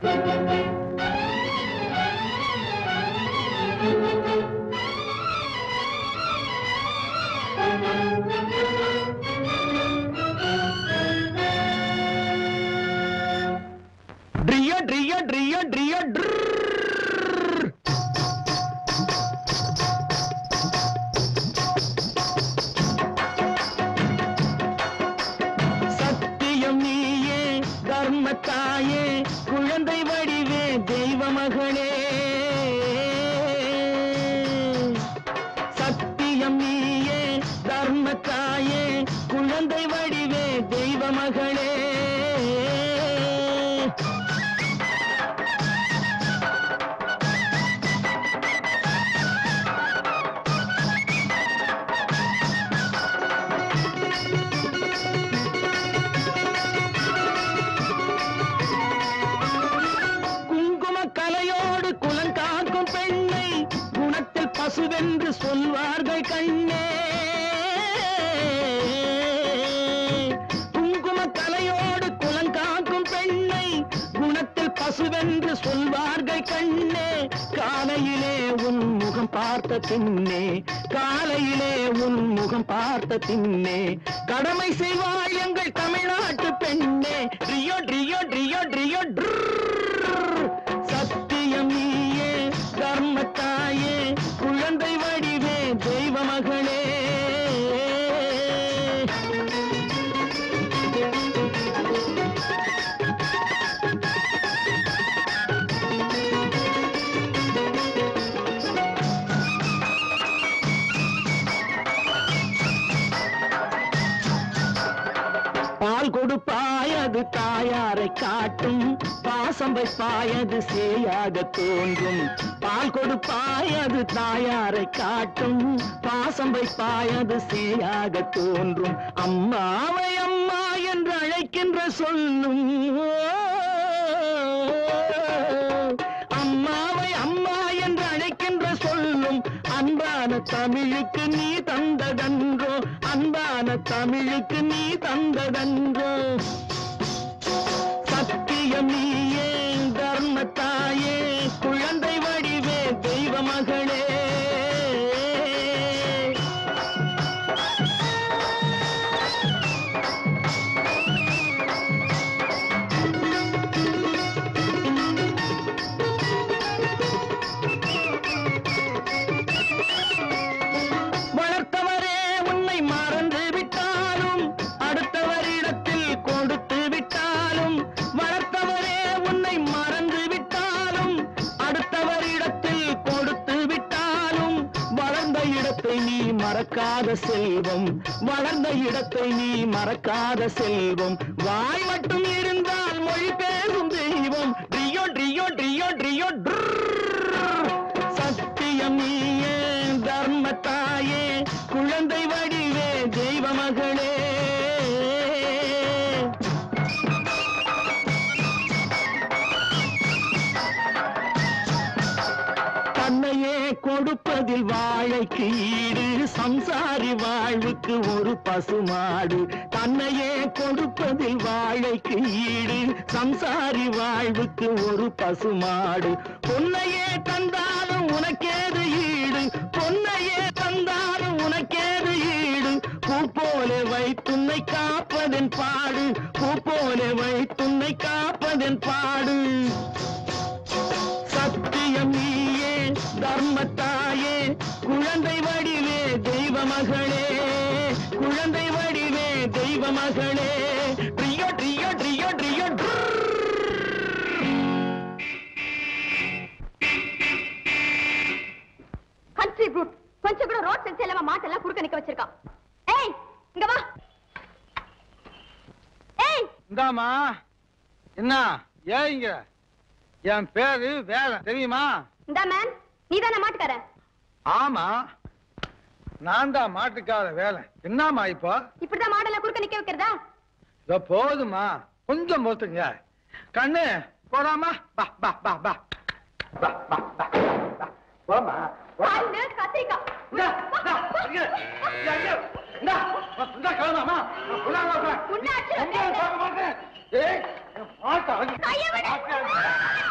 ட்ரியோ ட்ரியோ ட்ரியோ ட்ரியோ சத்தியம் நீயே தர்மத்தாயே குழந்தை வடிவே தெய்வ மகளே சத்தியம் நீயே தர்மத்தாயே குழந்தை வடிவே தெய்வ மகளே குங்கும கலையோடு குலங்காக்கும் பெண்ணை குணத்தில் பசுவென்று சொல்வார்கள் கண்ணே குங்கும கலையோடு குலங்காக்கும் பெண்ணை குணத்தில் பசுவென்று சொல்வார்கள் கண்ணே காலையிலே உன் முகம் பார்த்த பின்னே காலையிலே உன் முகம் பார்த்த பின்னே கடமை செய்வாள் எங்கள் தமிழ்நாட்டு பெண்ணே ட்ரியோ ட்ரியோ ட்ரியோ ட்ரியோ சத்தியம் நீயே தர்மத்தாயே குழந்தை வடிவே தெய்வ மகளே பால் கொடுப்பாய் அது தாயாரை காட்டும் பாசம் வைப்பாய் அது சேயாக தோன்றும் பால் கொடுப்பாய் அது தாயாரை காட்டும் பாசம் வைப்பாய் அது சேயாக தோன்றும் அம்மாவை அம்மா என்று அழைக்கின்ற சொல்லும் அம்மாவை அம்மா என்று அழைக்கின்ற சொல்லும் அன்பான தமிழுக்கு நீ தந்ததன்றோ அன்பான தமிழுக்கு நீ தந்ததன்றோ சத்தியம் நீயே தர்மத்தாயே குழந்தை வடிவே தெய்வ மகளே வளர்த்தவரே உன்னை மறந்து விட்டாலும் அடுத்தவரிடத்தில் கொடுத்து விட்டாலும் வளர்த்தவரே உன்னை மறந்து விட்டாலும் அடுத்தவரிடத்தில் கொடுத்து விட்டாலும் வளர்ந்த இடத்தை நீ மறக்காத செல்வம் வளர்ந்த இடத்தை நீ மறக்காத செல்வம் வாய் மட்டும் இருந்தால் மொழி பேசும் தெய்வம் ட்ரியோ ட்ரியோ ட்ரியோ ட்ரியோ சத்தியம் நீயே தர்மத்தாயே குழந்தை வடிவே தெய்வ மகளே தன்னையே கொடுப்பதில் வாழைக்கு ஈடு சம்சாரி வாழ்வுக்கு ஒரு பசுமாடு தன்னையே கொடுப்பதில் வாழைக்கு ஈடு சம்சாரி வாழ்வுக்கு ஒரு பசுமாடு பொன்னையே தந்தாலும் உனக்கேது ஈடு பொன்னையே தந்தாலும் உனக்கேது ஈடு பூ போல வைத்துன்னை காப்பதன் பாடு பூ போல வைத்துன்னை காப்பதன் பாடு சத்தியம் நீயே தர்மத்தாயே குழந்தை வடிவே தெய்வ மகளே குழந்தை வடிவே தெய்வ மகளே ட்ரியோ ட்ரியோ ட்ரியோ ட்ரியோ கண்ட்ரி ப்ரூட் கொஞ்சம் கூட ரோட் சென்ஸ் இல்லாம மாட்டெல்லாம் குறுக்க நிக்க வச்சிருக்கான் ஏய் இங்க வா ஏய் இந்தாமா என்ன ஏங்க என் பேரு வேலை தெரியுமா இந்த மேன் நீ தானே மாட்டுக்காரன் ஆமா நான் தான் மாட்டுக்கார வேலை என்னம்மா இப்போ இப்படிதான் மாடெல்லாம் குறுக்க நிக்க வைக்கிறதா இதோ போதுமா கொஞ்சம் பொறுத்துங்க கண்ணு போலாமா பா பா பா பா பா பா பா பா. போம்மா போம்மா. பல்லு, கத்திரிக்காய் இந்தா, இந்தா, இங்க, இங்க, இங்க. இந்தா, இந்தா, கிளம்பாம்மா. உள்ளார வா, வா. உன்னை அடிச்சு ரொம்ப பார்க்க மாட்டேன். ஏய், என் மாட்டை அடி- கையை விடு. மாட்டை அடி.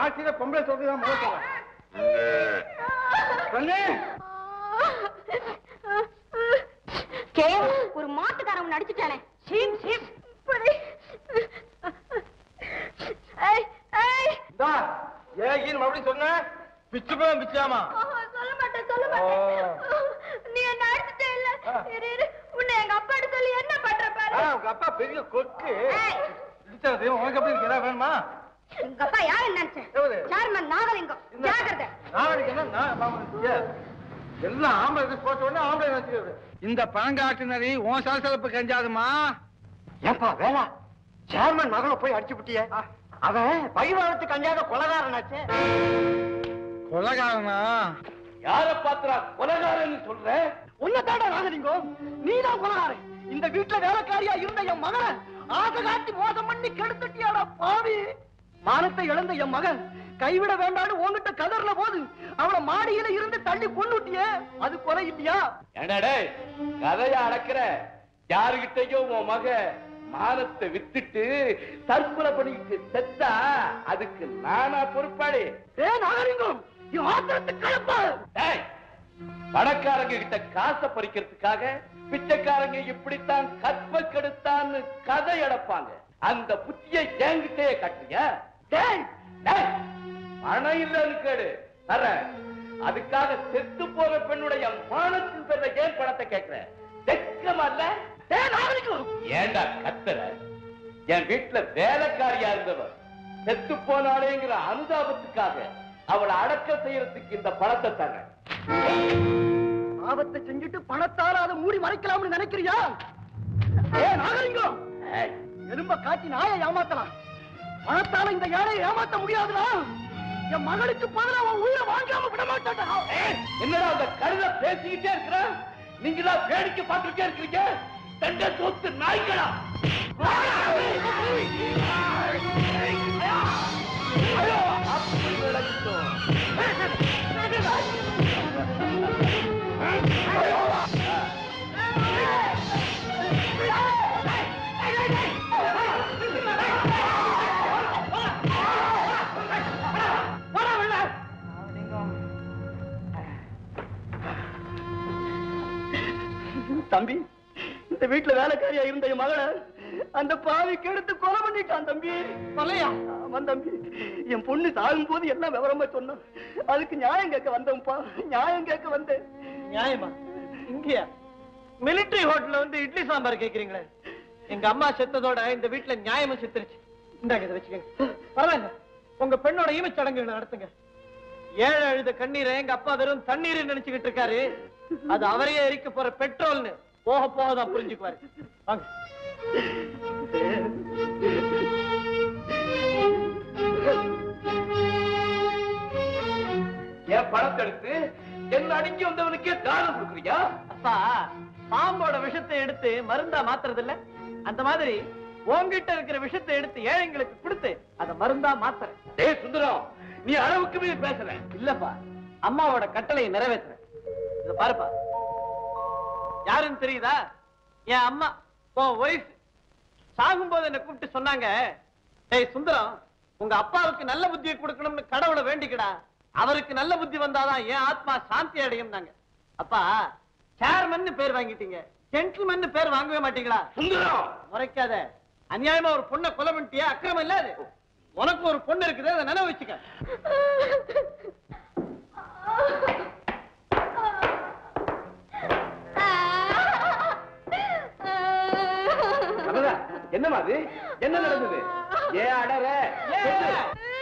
வாழ்க்கையில பொம்பளை சொல்றதுதான் முகத்தவன் கண்ணு கே ஒரு மாட்டுக்காரன் நடிச்சுட்டானே சீம் சீம் இப்படி. ஏய், ஏய். இந்தா ஏகின்னு மறுபடியும் சொன்ன பிச்சு போய் பிச்சாமா ஆஹா, சொல்ல மாட்டேன் சொல்ல மாட்டேன் நீ என்ன அடிச்சுட்டே இல்ல ஆ. இரு, இரு. உன்னை எங்க அப்பாட்ட சொல்லி என்ன பண்ற பாரு உங்க அப்பா பெரிய கொக்கு ஏய். இடிச்சது உனக்கு எப்படி இருக்கு ஏதாவது வேணுமா எங்க அப்பா யாரு நினைச்சேன் எவரு? சேர்மன் நாகலிங்கம் இந்த- ஜாகிரதை நாளைக்கு என்ன நான் மாமா நினைச்சிய? எல்லாம் ஆம்பளை dress போட்ட உடனே ஆம்பளை நினைச்சுக்கிறது இந்த பழங்காட்டுனரி உன் சலசலப்பு கஞ்சாதுமா ஏப்பா வேணா சேர்மன் மகளை போய் அடிச்சு விட்டிய அவன் பயிர்வாழத்து கஞ்சாத கொலகாரனாச்சே கொலகாரனா யார பாத்திரா கொலகாரன்னு சொல்ற உன்னை தாண்டா நாகலிங்கம் நீதான் கொலகாரன் இந்த வீட்டுல வேலைக்காரியா இருந்த என் மகனை ஆசை காட்டி மோசம் பண்ணி கெடுத்துட்டியாடா பாவி மானத்தை இழந்த என் மகன் கைவிட வேண்டாம்னு உன்கிட்ட கதறல போது அவளை மாடியில இருந்து தள்ளி கொண்டுட்டியே அது கொலை இல்லையா என்னடே கதைய அடக்குற யாருகிட்டயும் உன் மக மானத்தை வித்துட்டு தற்கொலை பண்ணிட்டு செத்தா அதுக்கு நானா பொறுப்பாளி ஏ நாகலிங்கம் இவன் ஆத்திரத்து கலப்பா டேய், பணக்காரங்க கிட்ட காசை பறிக்கிறதுக்காக பிச்சைக்காரங்க இப்படித்தான் கற்ப கெடுத்தான்னு கதை அடப்பாங்க அந்த புத்தியை என்கிட்டே காட்டுறியா டேய் டேய், பணம் இல்லைன்னு கேடு தரேன் அதுக்காக செத்து போற பெண்ணுடைய மானத்தின் பேர்ல ஏன் பணத்தை கேட்கிற வெக்கமா இல்ல டேய் நாகலிங்கம் ஏண்டா கத்துற என் வீட்டுல வேலைக்காரியா இருந்தவர் செத்து போனாலேங்கிற அனுதாபத்துக்காக அவளை அடக்கம் செய்யறதுக்கு இந்த பணத்தை தர்றேன் ஆபத்தை செஞ்சுட்டு பணத்தால அதை மூடி மறைக்கலாம்னு நினைக்கிறியா ஏ நாகலிங்கம் ஏய், எலும்ப காட்டி நாயை ஏமாத்தலாம் பணத்தால இந்த ஏழையை ஏமாத்த முடியாதுடா என் மகளுக்கு பதிலா அவன் உயிரை வாங்காம விட மாட்டான்டா ஏய், என்னடா அந்த கழுத பேசிக்கிட்டே இருக்கிற நீங்களா வேடிக்கை பார்த்துட்டே இருக்கிறீங்க தண்ட சொத்து நாய்களா ஐயோ, அப்படி விளக்கிட்டோம். தம்பி இந்த வீட்டுல வேலைக்காரியா இருந்த என் மகளை அந்த பாவி கெடுத்து கொலை பண்ணிட்டான் தம்பி கொலையா ஆமா தம்பி என் பொண்ணு சாகும் போது எல்லாம் விவரமா சொன்னான் அதுக்கு நியாயம் கேட்க வந்தோம்ப்பா நியாயம் கேட்க வந்தேன் நியாயமா இங்கயா மிலிட்டரி ஹோட்டல்ல வந்து இட்லி சாம்பார் கேக்குறீங்களே எங்க அம்மா செத்ததோட இந்த வீட்டுல நியாயமும் செத்துருச்சு இந்தாங்க இதை வச்சுக்கோங்க பரவாயில்ல உங்க பெண்ணோட ஈமச்சடங்குகளை நடத்துங்க ஏழை அழுத கண்ணீரை எங்க அப்பா வெறும் தண்ணீர் நினைச்சுக்கிட்டு இருக்காரு அது அவரையே எரிக்க போற பெட்ரோல்னு போக போக தான் புரிஞ்சுக்குவாரு வாங்க என் பணத்தை எடுத்து என்ன அடிக்க வந்தவனுக்கே தானம் கொடுக்குறியா அப்பா பாம்போட விஷத்தை எடுத்து மருந்தா மாத்துறது இல்ல அந்த மாதிரி உன்கிட்ட இருக்கிற விஷத்தை எடுத்து ஏழைங்களுக்கு கொடுத்து அதை மருந்தா மாத்துறேன் டேய் சுந்தரம் நீ அளவுக்கு மீறி பேசுற இல்லப்பா அம்மாவோட கட்டளையை நிறைவேற்றுறேன் இத பாருப்பா யாருன்னு தெரியுதா என் அம்மா உன் ஒய்ஃப் சாகும்போது என்ன கூப்பிட்டு சொன்னாங்க டேய் சுந்தரம் உங்க அப்பாவுக்கு நல்ல புத்தியை கொடுக்கணும்னு கடவுளை வேண்டிக்கடா அவருக்கு நல்ல புத்தி வந்தாதான் என் ஆத்மா சாந்தி அடையும்னாங்க அப்பா சேர்மன் பேர் வாங்கிட்டீங்க ஜென்டில்மன் பேர் வாங்கவே மாட்டீங்களா சுந்தரம் முறைக்காத அநியாயமா ஒரு பொண்ணை கொலை பண்ணிட்டியா அக்கிரமம் இல்ல அது உனக்கு ஒரு பொண்ணு இருக்குது அதை நினைவு வச்சுக்க கமலா, என்னம்மா அது என்ன நடந்தது ஏன் அடற சொல்லு.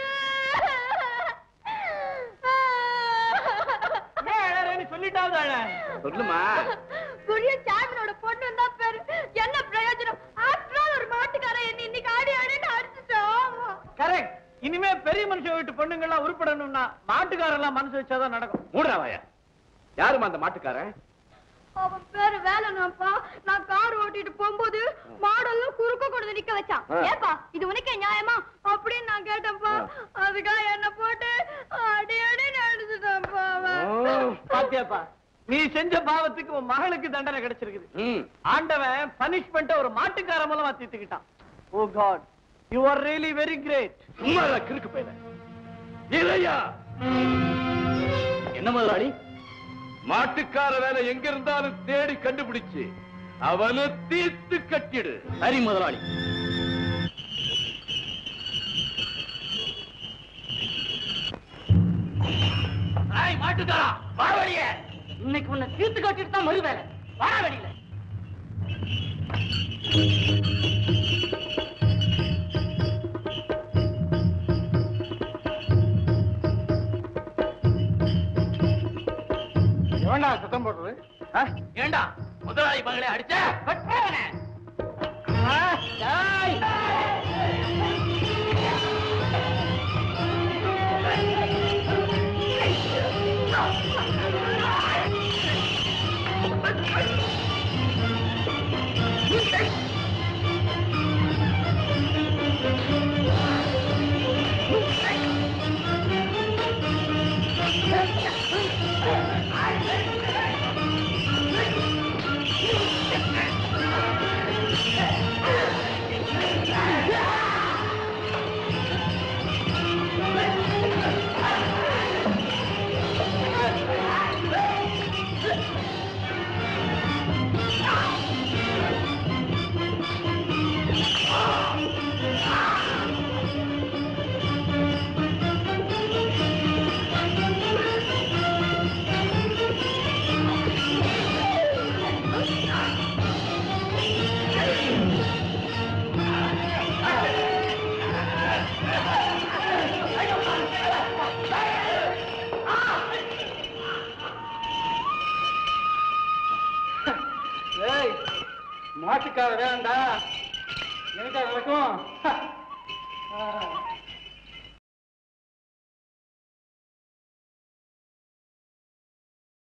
ஏன் அழறேன்னு சொல்லிட்டாவது அழ சொல்லுமா குடிய சாமியோட பொண்ணு தான் பேரு என்ன பிரயோஜனம் ஆஃப்டர் ஆல் ஒரு மாட்டுக்காரன் என்ன இன்னைக்கு ஆடி ஆடின்னு அடிச்சுட்டோம் கரெக்ட் இனிமே பெரிய மனுஷன் வீட்டு பொண்ணுங்கெல்லாம் உருப்படணும்னா மாட்டுக்காரெல்லாம் மனசு வச்சாதான் நடக்கும் மூடுறாவாயா யாருமா அந்த மாட்டுக்காரன் அவன் பேரு வேலைனாப்பா நான் கார் ஓட்டிட்டு போகும்போது மாடெல்லாம் குறுக்க கொண்டு நிக்க வச்சான் ஆ. ஏப்பா இது உனக்கே நியாயமா அப்படின்னு நான் கேட்டேன்ப்பா அதுக்காக என்ன போட்டு அடி அடி அடிச்சுட்டான்ப்பா அவன். பாத்தியாப்பா நீ செஞ்ச பாவத்துக்கு உன் மகளுக்கு தண்டனை கிடைச்சிருக்குது ம். ஆண்டவன் பனிஷ்மெண்ட்ட ஒரு மாட்டுக்கார மூலமா தீர்த்துக்கிட்டான் oh god you are really very great சும்மா இருடா, கிறுக்கு பையல இல்லையா என்ன முதலாளி மாட்டுக்கார வேலை எங்க இருந்தாலும் தேடி கண்டுபிடிச்சு அவனை தீர்த்து கட்டிடு சரி முதலாளி மாட்டுக்காரா வர வழிய இன்னைக்கு உன்னை தீர்த்து கட்டிட்டு தான் மறு வேலை வர வெளியில எவன்டா சத்தம் போடுறது ஆ? ஏண்டா முதலாளி மகளை அடிச்ச வெட்டுறவனே. ஆ, டேய். ஏய் மாட்டுக்கார வேண்டா எனக்கா நடக்கும் ஆ.